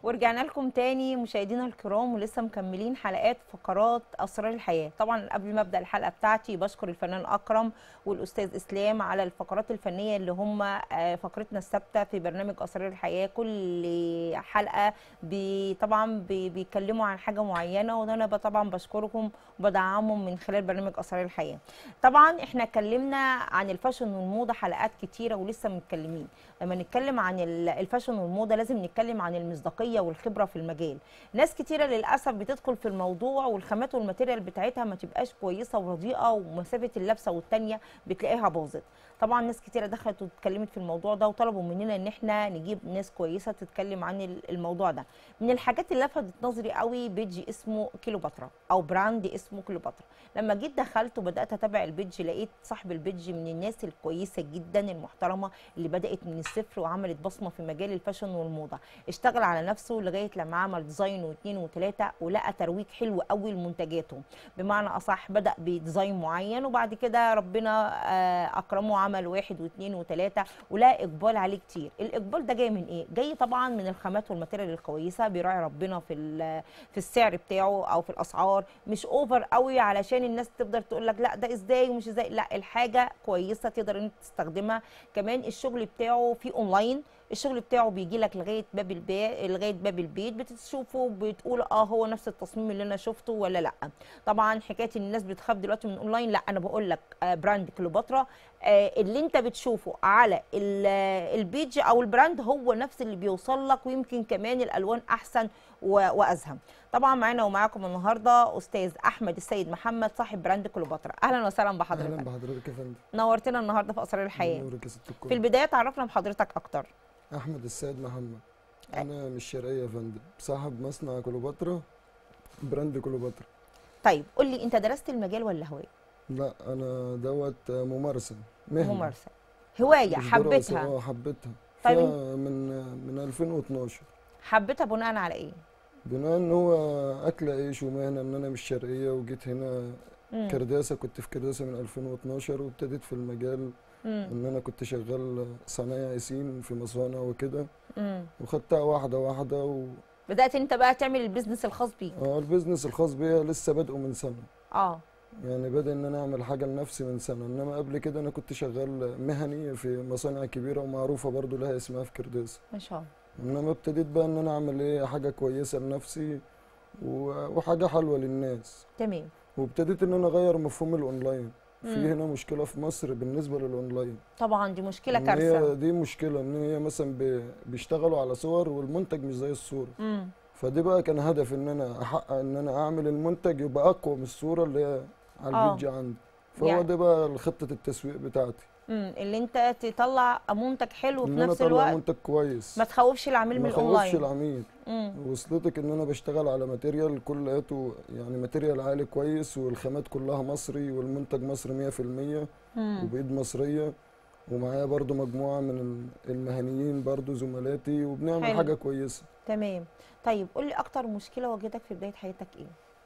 ورجعنا لكم تاني مشاهدينا الكرام ولسه مكملين حلقات فقرات اسرار الحياه طبعا قبل ما ابدا الحلقه بتاعتي بشكر الفنان اكرم والاستاذ اسلام على الفقرات الفنيه اللي هم آه، فقرتنا الثابته في برنامج اسرار الحياه كل حلقه بي طبعا بي بيتكلموا عن حاجه معينه وانا ب- طبعا بشكركم وبدعمهم من خلال برنامج اسرار الحياه طبعا احنا اتكلمنا عن الفاشن والموضه حلقات كتيره ولسه متكلمين لما نتكلم عن ال- الفاشن والموضه لازم نتكلم عن المصداقيه والخبره في المجال ناس كتيره للاسف بتدخل في الموضوع والخامات والماتيريال بتاعتها ما تبقاش كويسه ورديئه ومسافه اللبسه والتانيه بتلاقيها باظت طبعا ناس كتيره دخلت واتكلمت في الموضوع ده وطلبوا مننا ان احنا نجيب ناس كويسه تتكلم عن ال- الموضوع ده من الحاجات اللي لفتت نظري قوي بيج اسمه كيلوباترا او براند اسمه كيلوباترا لما جيت دخلت وبدات اتابع البيج لقيت صاحب البيج من الناس الكويسه جدا المحترمه اللي بدات من الصفر وعملت بصمه في مجال الفاشن والموضه اشتغل على نفسه لغايه لما عمل ديزاين واثنين وثلاثه ولقى ترويج حلو قوي لمنتجاته بمعنى اصح بدا بديزاين معين وبعد كده ربنا آه، اكرمه وعمل واحد واثنين وثلاثه ولقى اقبال عليه كتير الاقبال ده جاي من ايه جاي طبعا من الخامات والماتيريال الكويسه بيراعي ربنا في ال- في السعر بتاعه او في الاسعار مش اوفر قوي علشان الناس تقدر تقول لك لا ده ازاي ومش ازاي لا الحاجه كويسه تقدر انت تستخدمها كمان الشغل بتاعه في اونلاين الشغل بتاعه بيجي لك لغايه باب البيت لغايه باب البيت بتشوفه بتقول اه هو نفس التصميم اللي انا شفته ولا لا طبعا حكايه ان الناس بتخاف دلوقتي من اونلاين لا انا بقول لك آه، براند كليوباترا آه، اللي انت بتشوفه على ال- آه، البيج او البراند هو نفس اللي بيوصل لك ويمكن كمان الالوان احسن و- وازهم طبعا معانا ومعاكم النهارده استاذ احمد السيد محمد صاحب براند كليوباترا اهلا وسهلا اهلا بحضرتك بحضرتك يا فندم نورتنا النهارده في اسرار الحياه نورك يا ست الكل في البدايه تعرفنا بحضرتك اكتر احمد السيد محمد انا من الشرقيه يا فندم صاحب مصنع كليوباترا براند كليوباترا طيب قول لي انت درست المجال ولا هوايه لا انا دوت ممارسه مهنه ممارسه هوايه مش دراسة. حبيتها اه حبيتها طيب فيها من من 2012 حبيتها بناء على ايه بناء ان هو اكل عيش ومهنه ان انا من الشرقيه وجيت هنا مم. كرداسه كنت في كرداسه من 2012 وابتديت في المجال مم. ان انا كنت شغال صنايعي سين في مصانع وكده مم. وخدتها واحده واحده و... بدات انت بقى تعمل البيزنس الخاص بيك اه البيزنس الخاص بيا لسه بادئه من سنه اه يعني بدأ ان انا اعمل حاجه لنفسي من سنه انما قبل كده انا كنت شغال مهني في مصانع كبيره ومعروفه برضو لها اسمها في كرداس ما شاء الله انما ابتديت بقى ان انا اعمل ايه حاجه كويسه لنفسي و- وحاجه حلوه للناس تمام وابتديت ان انا اغير مفهوم الاونلاين في مم. هنا مشكله في مصر بالنسبه للاونلاين طبعا دي مشكله إن كارثه هي دي مشكله ان هي مثلا بي- بيشتغلوا على صور والمنتج مش زي الصوره مم. فدي بقى كان هدف ان انا احقق ان انا اعمل المنتج يبقى اقوى من الصوره اللي هي على آه. البيج عندي فهو يعني- ده بقى خطه التسويق بتاعتي مم. اللي انت تطلع منتج حلو في ان انا نفس اطلع الوقت منتج كويس ما تخوفش العميل من ما اخوفش الاونلاين العميل مم. وصلتك ان انا بشتغل على ماتيريال كلياته يعني ماتيريال عالي كويس والخامات كلها مصري والمنتج مصري 100% مم. وبايد مصريه ومعايا برضو مجموعه من المهنيين برضو زملاتي وبنعمل حلو. حاجه كويسه تمام طيب قول لي اكتر مشكله واجهتك في بدايه حياتك ايه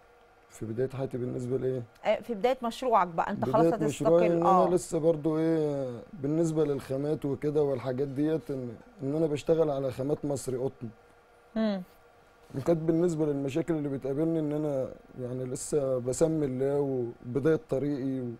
في بدايه حياتي بالنسبه لايه آه، في بدايه مشروعك بقى انت خلاص بداية مشروعي هتستقل ان اه انا لسه برضو ايه بالنسبه للخامات وكده والحاجات ديت ان, إن انا بشتغل على خامات مصري قطن مم. وكانت بالنسبه للمشاكل اللي بتقابلني ان انا يعني لسه بسمي الله وبدايه طريقي و...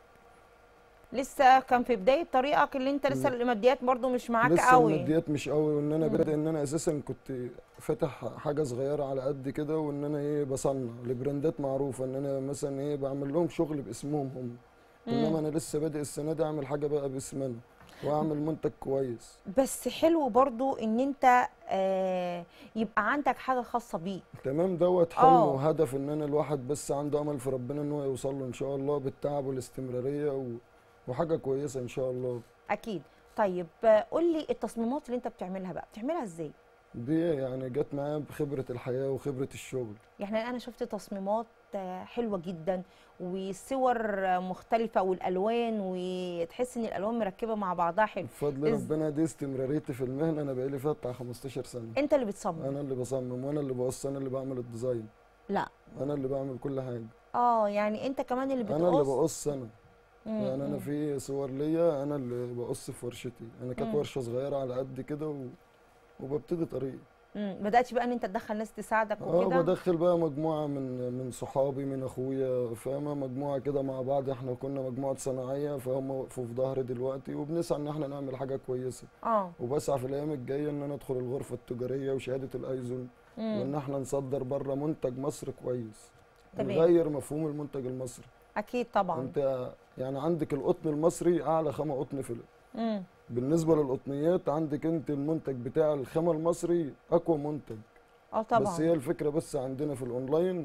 لسه كان في بدايه طريقك اللي انت لسه مم. الماديات برضو مش معاك لسه قوي الماديات مش قوي وان انا مم. بادئ ان انا اساسا كنت فاتح حاجه صغيره على قد كده وان انا ايه بصنع لبراندات معروفه ان انا مثلا ايه بعمل لهم شغل باسمهم هم انما مم. انا لسه بادئ السنه دي اعمل حاجه بقى باسم انا واعمل منتج كويس بس حلو برضو ان انت آه يبقى عندك حاجه خاصه بيك تمام دوت حلم آه. وهدف ان انا الواحد بس عنده امل في ربنا ان هو يوصل له ان شاء الله بالتعب والاستمراريه و... وحاجه كويسه ان شاء الله اكيد طيب آه، قول لي التصميمات اللي انت بتعملها بقى بتعملها ازاي دي يعني جت معايا بخبره الحياه وخبره الشغل يعني انا شفت تصميمات آه، حلوه جدا وصور آه، مختلفه والالوان وتحس ان الالوان مركبه مع بعضها حلو بفضل إز- ربنا دي استمراريتي في المهنه انا بقالي فيها بتاع 15 سنه انت اللي بتصمم انا اللي بصمم وانا اللي بقص انا اللي بعمل الديزاين لا انا اللي بعمل كل حاجه اه يعني انت كمان اللي بتقص انا اللي بقص انا مم، يعني انا مم. في صور ليا انا اللي بقص في ورشتي انا كانت مم. ورشه صغيره على قد كده و... وببتدي طريقي مم. بدات بقى ان انت تدخل ناس تساعدك اه وكده بدخل بقى مجموعة من من صحابي من اخويا فاهمة مجموعة كده مع بعض احنا كنا مجموعة صناعية فهم وقفوا في ظهري دلوقتي وبنسعى ان احنا نعمل حاجة كويسة اه وبسعى في الايام الجاية ان انا ادخل الغرفة التجارية وشهادة الايزون وان مم. احنا نصدر بره منتج مصر كويس تمام. نغير مفهوم المنتج المصري اكيد طبعا انت يعني عندك القطن المصري اعلى خامة قطن في ال- مم. بالنسبة للقطنيات عندك انت المنتج بتاع الخامة المصري اقوى منتج اه طبعا بس هي الفكرة بس عندنا في الاونلاين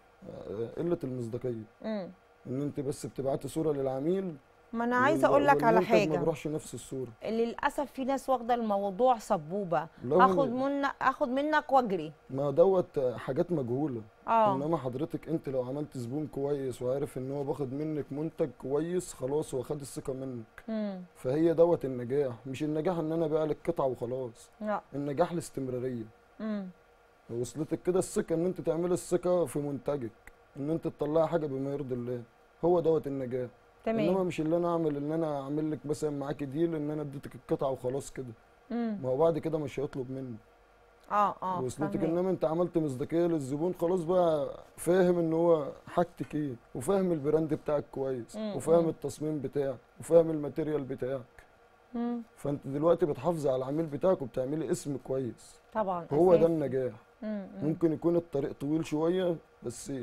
آه، قلة المصداقية مم. ان انت بس بتبعتي صورة للعميل ما انا عايزه وال- اقول لك على والمنتج ما حاجه بيروحش نفس الصورة للاسف في ناس واخده الموضوع سبوبه لو اخد إن- منك اخد منك واجري ما دوت حاجات مجهولة اه انما حضرتك انت لو عملت زبون كويس وعارف ان هو باخد منك منتج كويس خلاص هو خد الثقة منك مم. فهي دوت النجاح مش النجاح ان انا ابيع لك قطعة وخلاص لا النجاح الاستمرارية مم. وصلتك كده الثقة ان انت تعملي الثقة في منتجك ان انت تطلعي حاجة بما يرضي الله هو دوت النجاح انما تمام مش اللي انا اعمل ان انا اعمل لك مثلا معاكي ديل ان انا اديتك القطعة وخلاص كده مم. ما هو بعد كده مش هيطلب مني اه اه وصلتك فاهمة. انما انت عملت مصداقيه للزبون خلاص بقى فاهم ان هو حاجتك ايه وفاهم البراند بتاعك كويس مم، وفاهم مم. التصميم بتاعك وفاهم الماتيريال بتاعك مم. فانت دلوقتي بتحافظي على العميل بتاعك وبتعملي اسم كويس طبعا هو ده أساسي. النجاح مم. مم. ممكن يكون الطريق طويل شويه بس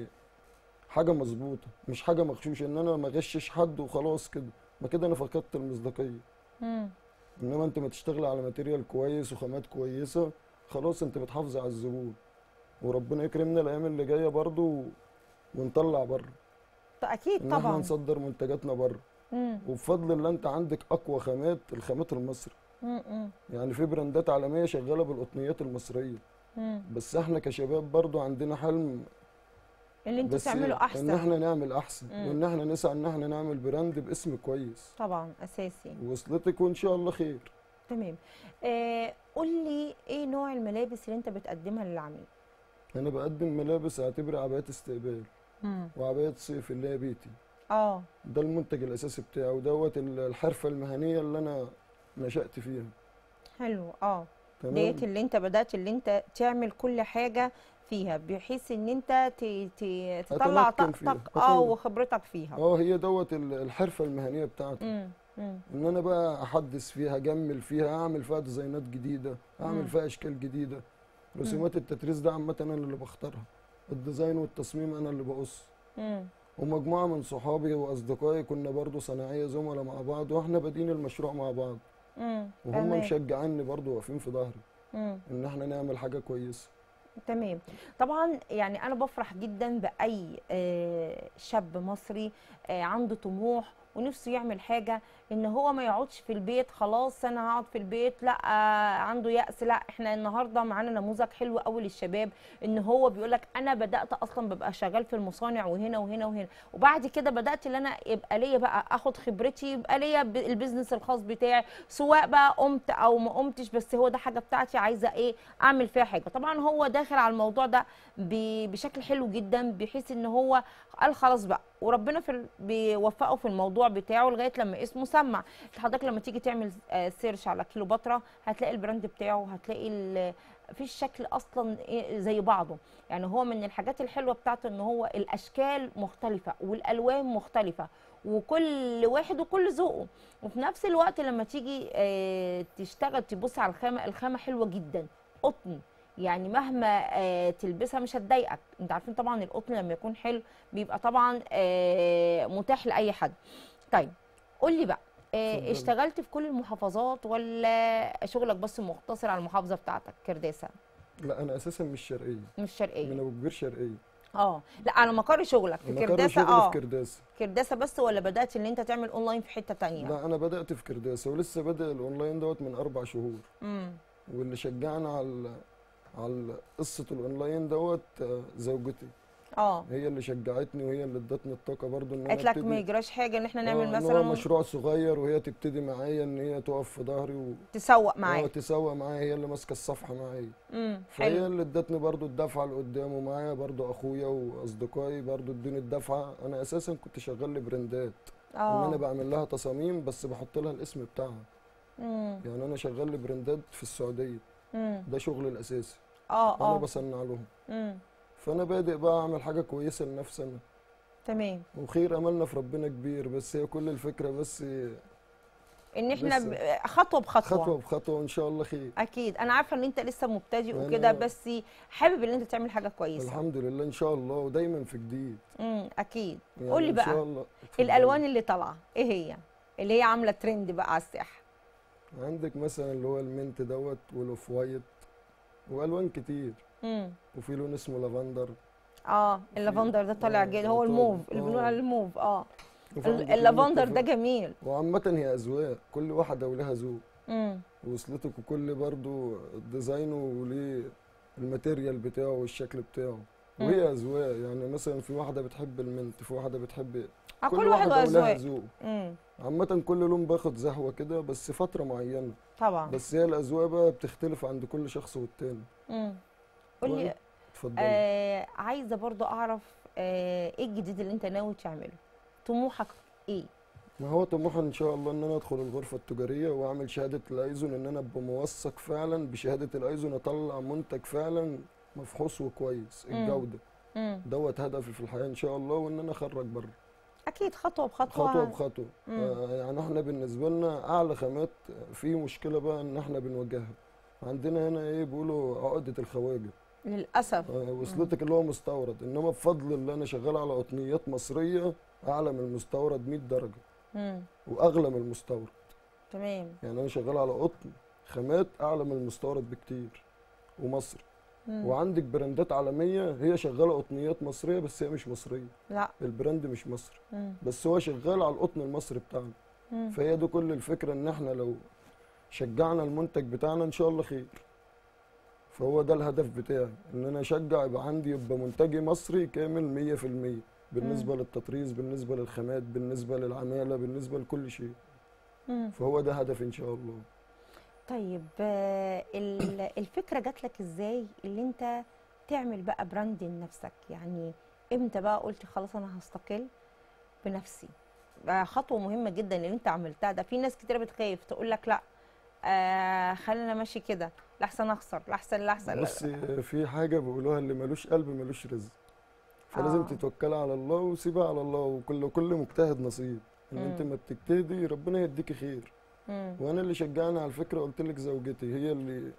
حاجه مظبوطه مش حاجه مغشوشه ان انا ما اغشش حد وخلاص كده ما كده انا فقدت المصداقيه مم. انما انت ما تشتغل على ماتيريال كويس وخامات كويسه خلاص انت بتحافظ على الزبون وربنا يكرمنا الايام اللي جايه برضو ونطلع بره اكيد ان احنا طبعا نصدر منتجاتنا بره مم. وبفضل الله انت عندك اقوى خامات الخامات المصري مم. مم. يعني في براندات عالميه شغاله بالقطنيات المصريه مم. بس احنا كشباب برضو عندنا حلم اللي انتوا بس تعملوا ان احسن احنا نعمل احسن مم. وان احنا نسعى ان احنا نعمل براند باسم كويس طبعا اساسي وصلتك وان شاء الله خير تمام آه قول لي ايه نوع الملابس اللي انت بتقدمها للعميل انا بقدم ملابس اعتبر عبايات استقبال مم. وعبايات صيف اللي هي بيتي اه ده المنتج الاساسي بتاعه ودوت ال- الحرفه المهنيه اللي انا نشات فيها حلو اه تمام ديت اللي انت بدات اللي انت تعمل كل حاجه فيها بحيث ان انت ت... ت... تطلع أتمكن فيها، طاقتك اه أطور. وخبرتك فيها اه هي دوت ال- الحرفه المهنيه بتاعتي مم. مم. ان انا بقى احدث فيها اجمل فيها اعمل فيها ديزاينات جديده مم. اعمل فيها اشكال جديده رسومات التتريس ده عامه انا اللي بختارها الديزاين والتصميم انا اللي بقص مم. ومجموعه من صحابي واصدقائي كنا برضو صناعيه زملاء مع بعض واحنا بادئين المشروع مع بعض مم. وهم تمام. مشجعيني برضو واقفين في ظهري مم. ان احنا نعمل حاجه كويسه تمام طبعا يعني انا بفرح جدا باي آه، شاب مصري آه، عنده طموح ونفسه يعمل حاجه ان هو ما يقعدش في البيت خلاص انا هقعد في البيت لا آه، عنده يأس لا احنا النهارده معانا نموذج حلو قوي للشباب ان هو بيقول لك انا بدات اصلا ببقى شغال في المصانع وهنا وهنا وهنا وبعد كده بدات ان انا يبقى ليا بقى اخد خبرتي يبقى ليا ب- البيزنس الخاص بتاعي سواء بقى قمت او ما قمتش بس هو ده حاجه بتاعتي عايزه ايه اعمل فيها حاجه طبعا هو داخل على الموضوع ده ب- بشكل حلو جدا بحيث ان هو قال خلاص بقى وربنا في ال- بيوفقه في الموضوع بتاعه لغايه لما اسمه سمع حضرتك لما تيجي تعمل آه، سيرش على كيلوباترا هتلاقي البراند بتاعه هتلاقي ال- في الشكل اصلا إيه زي بعضه يعني هو من الحاجات الحلوه بتاعته ان هو الاشكال مختلفه والالوان مختلفه وكل واحد وكل ذوقه وفي نفس الوقت لما تيجي آه، تشتغل تبص على الخامه الخامه حلوه جدا قطن يعني مهما آه، تلبسها مش هتضايقك انت عارفين طبعا القطن لما يكون حلو بيبقى طبعا آه، متاح لاي حد طيب قول لي بقى آه، اتفضلي. اشتغلت في كل المحافظات ولا شغلك بس مقتصر على المحافظه بتاعتك كرداسه لا انا اساسا مش شرقيه مش شرقيه من ابو كبير شرقيه اه لا على مقر شغلك في مقر كرداسه شغلي اه في كرداسه كرداسه بس ولا بدات ان انت تعمل اونلاين في حته تانية لا انا بدات في كرداسه ولسه بادئ الاونلاين دوت من اربع شهور امم واللي شجعنا على على قصه الاونلاين دوت آه، زوجتي اه هي اللي شجعتني وهي اللي ادتني الطاقه برضو ان انا قالت لك ابتدي ما يجراش حاجه ان احنا نعمل آه، إن هو مثلا مشروع صغير وهي تبتدي معايا ان هي تقف في ظهري و... تسوق اه معاك تسوق معايا هي اللي ماسكه الصفحه معايا امم فهي حلو اللي ادتني برضو الدفعه لقدام ومعايا برضو اخويا واصدقائي برضو ادوني الدفعه انا اساسا كنت شغال لبراندات ان انا اه بعمل لها تصاميم بس بحط لها الاسم بتاعها امم يعني انا شغال لبراندات في السعوديه امم ده شغلي الاساسي اه انا اه بصنع لهم مم. فانا بادئ بقى اعمل حاجه كويسه لنفسي انا تمام وخير املنا في ربنا كبير بس هي كل الفكره بس ان احنا لسه. ب- خطوه بخطوه خطوه بخطوه وان شاء الله خير اكيد انا عارفه ان انت لسه مبتدئ أنا- وكده بس حابب ان انت تعمل حاجه كويسه الحمد لله ان شاء الله ودايما في جديد امم اكيد يعني قول لي ان بقى شاء الله اتفضلي. الالوان اللي طالعه ايه هي اللي هي عامله ترند بقى على الساحه عندك مثلا اللي هو المنت دوت والاوف وايت والوان كتير امم وفي لون اسمه لافندر اه اللافندر ده طالع آه، جدا هو طالع. الموف اللي آه. بنقول عليه الموف اه وفي ال- عندك لون اللافندر ده التفاح. جميل وعامة هي أذواق كل واحدة ولها ذوق امم وصلتك وكل برضو ديزاينه وليه الماتيريال بتاعه والشكل بتاعه وهي أذواق يعني مثلا في واحدة بتحب المنت في واحدة بتحب آه كل واحد واحدة ولها واذواق ذوق امم عامة كل لون باخد زهوة كده بس فترة معينة طبعا بس هي الأذواق بقى بتختلف عند كل شخص والتاني امم قول لي وأنت؟ اتفضلي آه عايزه برضو اعرف آه ايه الجديد اللي انت ناوي تعمله طموحك ايه ما هو طموحي ان شاء الله ان انا ادخل الغرفه التجاريه واعمل شهاده الايزون ان انا ابقى موثق فعلا بشهاده الايزون اطلع منتج فعلا مفحوص وكويس مم. الجوده امم دوت هدفي في الحياه ان شاء الله وان انا اخرج بره اكيد خطوه بخطوه خطوه بخطوه مم. آه يعني احنا بالنسبه لنا اعلى خامات في مشكله بقى ان احنا بنواجهها عندنا هنا ايه بيقولوا عقده الخواجه للاسف آه وصلتك اللي هو مستورد انما بفضل اللي انا شغال على قطنيات مصريه اعلى من المستورد 100 درجه امم واغلى من المستورد تمام يعني انا شغال على قطن خامات اعلى من المستورد بكتير ومصري مم. وعندك براندات عالميه هي شغاله قطنيات مصريه بس هي مش مصريه لا البراند مش مصري مم. بس هو شغال على القطن المصري بتاعنا مم. فهي دي كل الفكره ان احنا لو شجعنا المنتج بتاعنا ان شاء الله خير فهو ده الهدف بتاعي ان انا اشجع يبقى عندي يبقى منتجي مصري كامل 100% بالنسبه للتطريز بالنسبه للخامات بالنسبه للعماله بالنسبه لكل شيء مم. فهو ده هدفي ان شاء الله طيب آه، ال- الفكره جات لك ازاي اللي انت تعمل بقى براند لنفسك يعني امتى بقى قلت خلاص انا هستقل بنفسي بقى خطوه مهمه جدا اللي انت عملتها ده في ناس كتير بتخاف تقول لك لا آه خلينا ماشي كده لحسن اخسر لحسن لحسن بص في حاجة بيقولوها اللي ملوش قلب ملوش رزق فلازم آه. تتوكلي على الله وسيبها على الله وكل كل مجتهد نصيب ان انت مم. ما بتجتهدي ربنا يديكي خير مم. وانا اللي شجعني على الفكرة قلت لك زوجتي هي اللي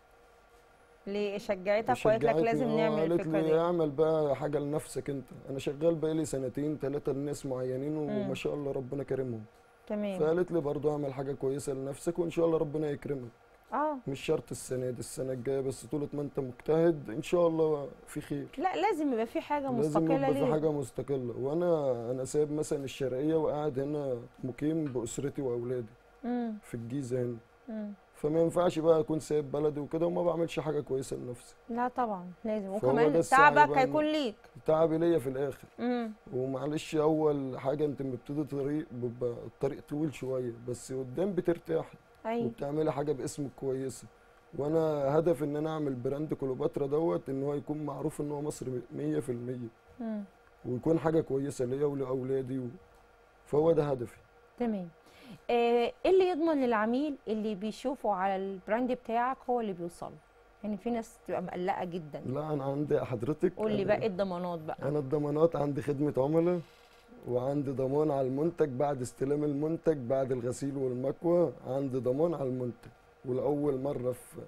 ليه شجعتك وقالت لك شجعتني. لازم آه، نعمل قالت الفكره لي دي اعمل بقى حاجة لنفسك انت انا شغال بقالي سنتين ثلاثة لناس معينين مم. وما شاء الله ربنا كرمهم تمام فقالت لي برضو اعمل حاجة كويسة لنفسك وان شاء الله ربنا يكرمك اه مش شرط السنة دي السنة الجاية بس طول ما انت مجتهد ان شاء الله في خير لا لازم يبقى في حاجه لازم مستقله يبقى في ليه حاجة مستقلة وأنا أنا سايب مثلا الشرقية وقاعد هنا مقيم بأسرتي وأولادي مم. في الجيزة هنا مم. فما ينفعش بقى أكون سايب بلدي وكده وما بعملش حاجة كويسة لنفسي لا طبعا لازم فهو وكمان ده السعي تعبك بقى هيكون ليك تعبي ليا في الآخر مم. ومعلش أول حاجة أنت بتبتدي طريق بيبقى الطريق طويل شوية بس قدام بترتاحي ايوه وبتعملي حاجة باسمك كويسة وأنا هدفي إن أنا أعمل براند كليوباترا دوت إن هو يكون معروف إن هو مصري 100% مم. ويكون حاجة كويسة ليا ولأولادي و... فهو ده هدفي تمام آه، ايه اللي يضمن للعميل اللي بيشوفه على البراند بتاعك هو اللي بيوصل يعني في ناس تبقى مقلقه جدا لا أنا عندي حضرتك قول لي أنا- بقى ايه الضمانات بقى أنا الضمانات عندي خدمة عملاء وعندي ضمان على المنتج بعد استلام المنتج بعد الغسيل والمكوى عندي ضمان على المنتج ولأول مرة في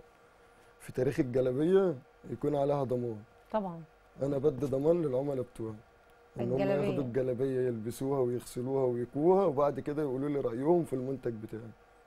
في تاريخ الجلابية يكون عليها ضمان طبعا أنا بدي ضمان للعملاء بتوعي إن هم الجلابية. ياخدوا الجلابية يلبسوها ويغسلوها ويكوها وبعد كده يقولوا لي رأيهم في المنتج بتاعي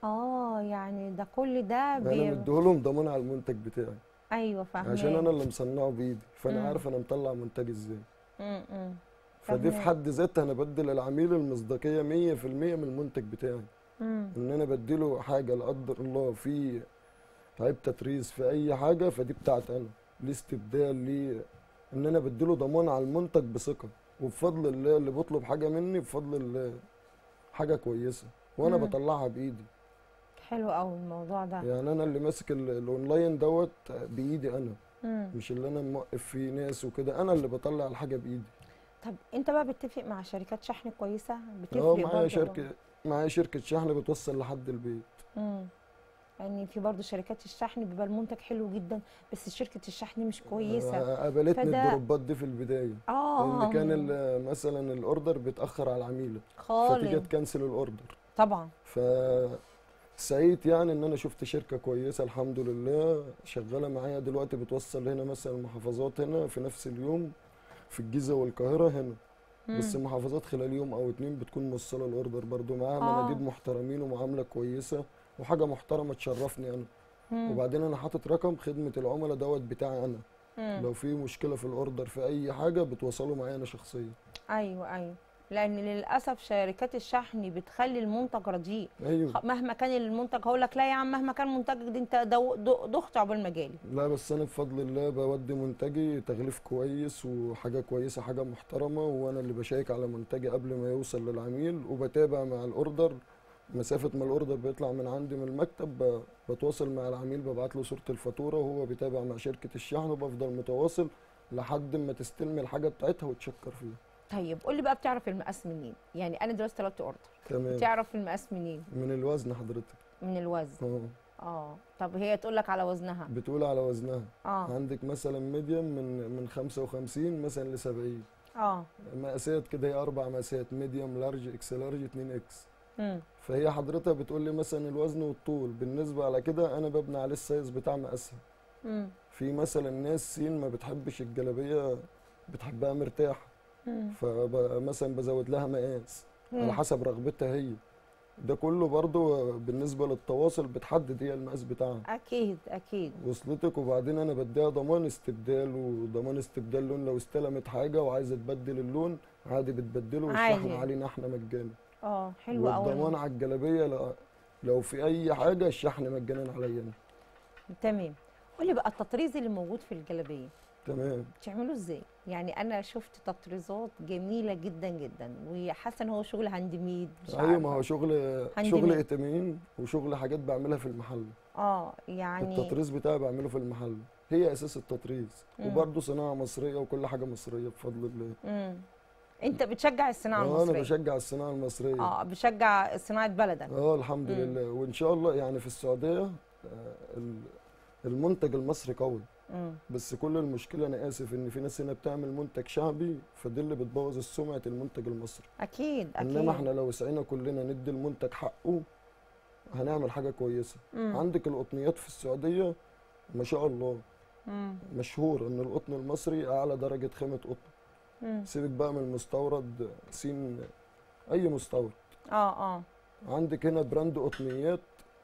اه يعني ده كل ده أنا بي... مديهولهم ضمان على المنتج بتاعي ايوه فاهمه عشان انا اللي مصنعه بايدي فانا مم. عارف انا مطلع منتج ازاي امم فدي في فاهماك. حد ذاتها انا بدي للعميل المصداقيه 100% من المنتج بتاعي امم ان انا بديله حاجه لا قدر الله في عيب تطريز في اي حاجه فدي بتاعت انا ليه استبدال ليه ان انا بديله ضمان على المنتج بثقه وبفضل الله اللي بيطلب حاجه مني بفضل الله حاجه كويسه وانا مم. بطلعها بايدي حلو قوي الموضوع ده يعني انا اللي ماسك ال- الاونلاين دوت بايدي انا امم مش اللي انا موقف فيه ناس وكده انا اللي بطلع الحاجه بايدي طب انت بقى بتتفق مع شركات شحن كويسه بتفرق اه معايا برضه شركه معايا شركه شحن بتوصل لحد البيت امم يعني في برضه شركات الشحن بيبقى المنتج حلو جدا بس شركه الشحن مش كويسه آه، قابلتني فده- الدروبات دي في البدايه اه لان كان ال- مثلا الاوردر بيتاخر على العميله فتيجي خالص تكنسل الاوردر طبعا فسعيت يعني ان انا شفت شركه كويسه الحمد لله شغاله معايا دلوقتي بتوصل هنا مثلا المحافظات هنا في نفس اليوم في الجيزه والقاهره هنا بس مم. المحافظات خلال يوم او اتنين بتكون موصله الاوردر برضو معاها آه. مناديب محترمين ومعامله كويسه وحاجه محترمه تشرفني انا مم. وبعدين انا حاطط رقم خدمه العملاء دوت بتاعي انا مم. لو في مشكله في الاوردر في اي حاجه بتوصلوا معايا انا شخصيا ايوه ايوه لان للاسف شركات الشحن بتخلي المنتج رديء ايوه خ- مهما كان المنتج هقول لك لا يا عم مهما كان منتجك دي انت دو- دو- دخت عقبال ما جالي لا بس انا بفضل الله بودي منتجي تغليف كويس وحاجه كويسه حاجه محترمه وانا اللي بشيك على منتجي قبل ما يوصل للعميل وبتابع مع الاوردر مسافه ما الاوردر بيطلع من عندي من المكتب ب- بتواصل مع العميل ببعت له صوره الفاتوره وهو بيتابع مع شركه الشحن وبفضل متواصل لحد ما تستلم الحاجه بتاعتها وتشكر فيها طيب قول لي بقى بتعرف المقاس منين يعني انا دلوقتي طلبت اوردر تمام بتعرف المقاس منين من الوزن حضرتك من الوزن اه اه طب هي تقول لك على وزنها بتقول على وزنها اه عندك مثلا ميديوم من من 55 مثلا ل 70 اه مقاسات كده هي اربع مقاسات ميديوم لارج اكس لارج 2 اكس امم فهي حضرتها بتقول لي مثلا الوزن والطول بالنسبه على كده انا ببني عليه السايز بتاع مقاسها امم في مثلا ناس سين ما بتحبش الجلابيه بتحبها مرتاحه فمثلا بزود لها مقاس على حسب رغبتها هي ده كله برضو بالنسبه للتواصل بتحدد هي المقاس بتاعها اكيد اكيد وصلتك وبعدين انا بديها ضمان استبدال وضمان استبدال لون لو استلمت حاجه وعايزه تبدل اللون عادي بتبدله والشحن عادي. علينا احنا مجانا اه حلو قوي والضمان على الجلابيه لا- لو في اي حاجه الشحن مجانا عليا انا تمام قول لي بقى التطريز اللي موجود في الجلابيه تمام بتعمله ازاي يعني انا شفت تطريزات جميله جدا جدا وحاسه ان هو شغل هاند ميد مش ايوه ما عارفة. هو شغل هاند شغل ميد. اتمين وشغل حاجات بعملها في المحل اه يعني التطريز بتاعي بعمله في المحل هي اساس التطريز مم. وبرضه صناعه مصريه وكل حاجه مصريه بفضل الله امم انت بتشجع الصناعه آه، انا المصريه بشجع الصناعه المصريه اه بشجع صناعه بلدك اه الحمد مم. لله وان شاء الله يعني في السعوديه آه، ال- المنتج المصري قوي امم بس كل المشكله انا اسف ان في ناس هنا بتعمل منتج شعبي فدي اللي بتبوظ سمعه المنتج المصري اكيد اكيد انما احنا لو سعينا كلنا ندي المنتج حقه هنعمل حاجه كويسه مم. عندك القطنيات في السعوديه ما شاء الله مم. مشهور ان القطن المصري اعلى درجه خامه قطن مم. سيبك بقى من المستورد سين اي مستورد اه اه عندك هنا براند قطنيات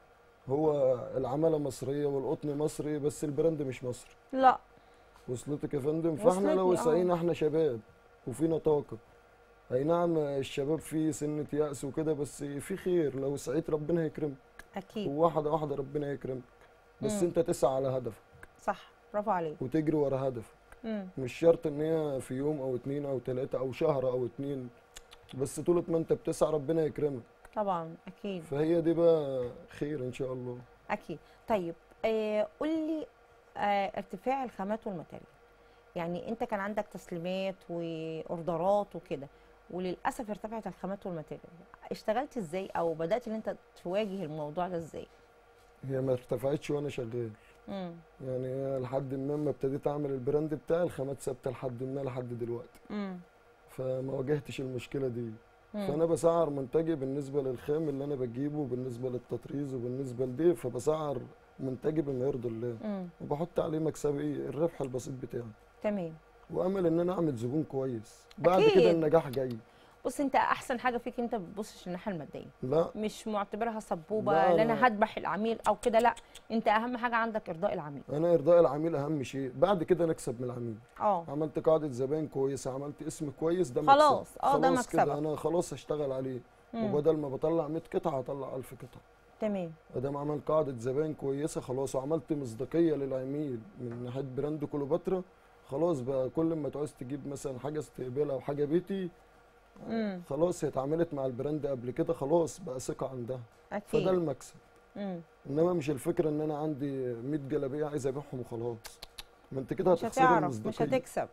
هو العماله مصريه والقطن مصري بس البراند مش مصري لا وصلتك يا فندم فاحنا لو وصلتني، آه. سعينا احنا شباب وفينا طاقه اي نعم الشباب فيه سنه يأس وكده بس في خير لو سعيت ربنا هيكرمك اكيد وواحده واحده ربنا يكرمك بس مم. انت تسعى على هدفك صح برافو عليك وتجري ورا هدفك مم. مش شرط ان هي في يوم او اتنين او تلاته او شهر او اتنين بس طول ما انت بتسعى ربنا يكرمك طبعا اكيد فهي دي بقى خير ان شاء الله اكيد طيب آه قول لي آه ارتفاع الخامات والماتيريال يعني انت كان عندك تسليمات واوردرات وكده وللاسف ارتفعت الخامات والماتيريال اشتغلت ازاي او بدات ان انت تواجه الموضوع ده ازاي هي ما ارتفعتش وانا شغال امم يعني لحد ما ما ابتديت اعمل البراند بتاعي الخامات ثابته لحد ما لحد دلوقتي امم فما واجهتش المشكله دي فانا بسعر منتجي بالنسبه للخام اللي انا بجيبه وبالنسبه للتطريز وبالنسبه لدي فبسعر منتجي بما يرضي الله امم وبحط عليه مكسبي الربح البسيط بتاعي تمام وامل ان انا اعمل زبون كويس بعد أكيد. كده النجاح جاي بص انت احسن حاجه فيك انت ما بتبصش للناحيه الماديه لا مش معتبرها سبوبه لا، لا انا لا. هذبح العميل او كده لا انت اهم حاجه عندك ارضاء العميل انا ارضاء العميل اهم شيء بعد كده نكسب من العميل اه عملت قاعده زباين كويسه عملت اسم كويس ده خلاص، مكسب. اه، ده خلاص كده مكسبك. انا خلاص هشتغل عليه مم. وبدل ما بطلع 100 قطعه هطلع 1000 قطعه تمام ادام عمل قاعده زباين كويسه خلاص وعملت مصداقيه للعميل من ناحيه براند كليوباترا خلاص بقى كل ما تعوز تجيب مثلا حاجه استقبال او حاجه بيتي مم. خلاص هي اتعاملت مع البراند قبل كده خلاص بقى ثقه عندها فده اكيد المكسب مم. انما مش الفكره ان انا عندي 100 جلابيه عايز ابيعهم وخلاص ما انت كده مش هتخسري هتعرف مش المصداقيه هتكسب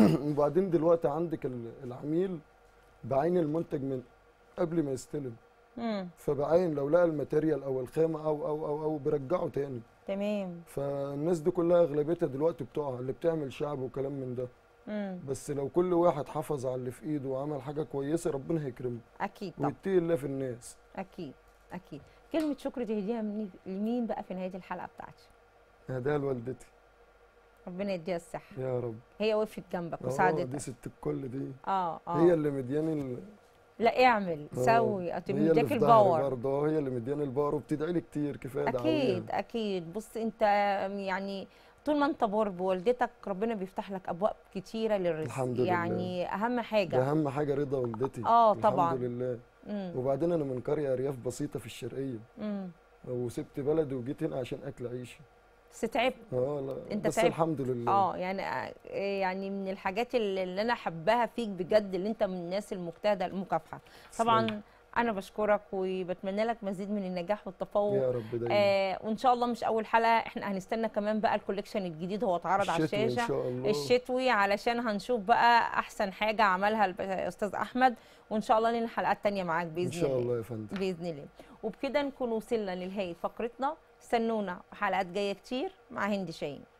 وبعدين دلوقتي عندك ال- العميل بعين المنتج من قبل ما يستلم مم. فبعين لو لقى الماتيريال او الخامه او او او او بيرجعه تاني تمام فالناس دي كلها اغلبيتها دلوقتي بتوعها اللي بتعمل شعب وكلام من ده مم. بس لو كل واحد حافظ على اللي في ايده وعمل حاجه كويسه ربنا هيكرمه اكيد طبعا ويتقي الله في الناس اكيد اكيد كلمه شكر تهديها مني- لمين بقى في نهايه الحلقه بتاعتي هدايا لوالدتي ربنا يديها الصحه يا رب هي وقفت جنبك اه دي وساعدتك ست الكل دي اه اه هي اللي مدياني ال... لا اعمل آه، سوي هي أتم اللي مديك في ظهري الباور برضه اه هي اللي مدياني الباور وبتدعي لي كتير كفايه دعويها اكيد اكيد بص انت يعني طول ما انت بار بوالدتك ربنا بيفتح لك ابواب كتيره للرزق الحمد لله. يعني اهم ده حاجه اهم حاجه رضا والدتي اه طبعا الحمد لله امم وبعدين انا من قريه ارياف بسيطه في الشرقيه امم وسبت بلدي وجيت هنا عشان اكل عيشي بس تعبت اه لا انت بس تعبت. الحمد لله اه يعني آه، يعني من الحاجات اللي اللي انا حباها فيك بجد اللي انت من الناس المجتهده المكافحه طبعا انا بشكرك وبتمنى لك مزيد من النجاح والتفوق يا رب دايما آه وان شاء الله مش اول حلقه احنا هنستنى كمان بقى الكوليكشن الجديد هو اتعرض على الشتوي الشاشه ان شاء الله الشتوي علشان هنشوف بقى احسن حاجه عملها الاستاذ احمد وان شاء الله لنا حلقات تانية معاك باذن ان شاء الله الله يا فندم باذن الله وبكده نكون وصلنا لنهايه فقرتنا استنونا حلقات جايه كتير مع هند شاهين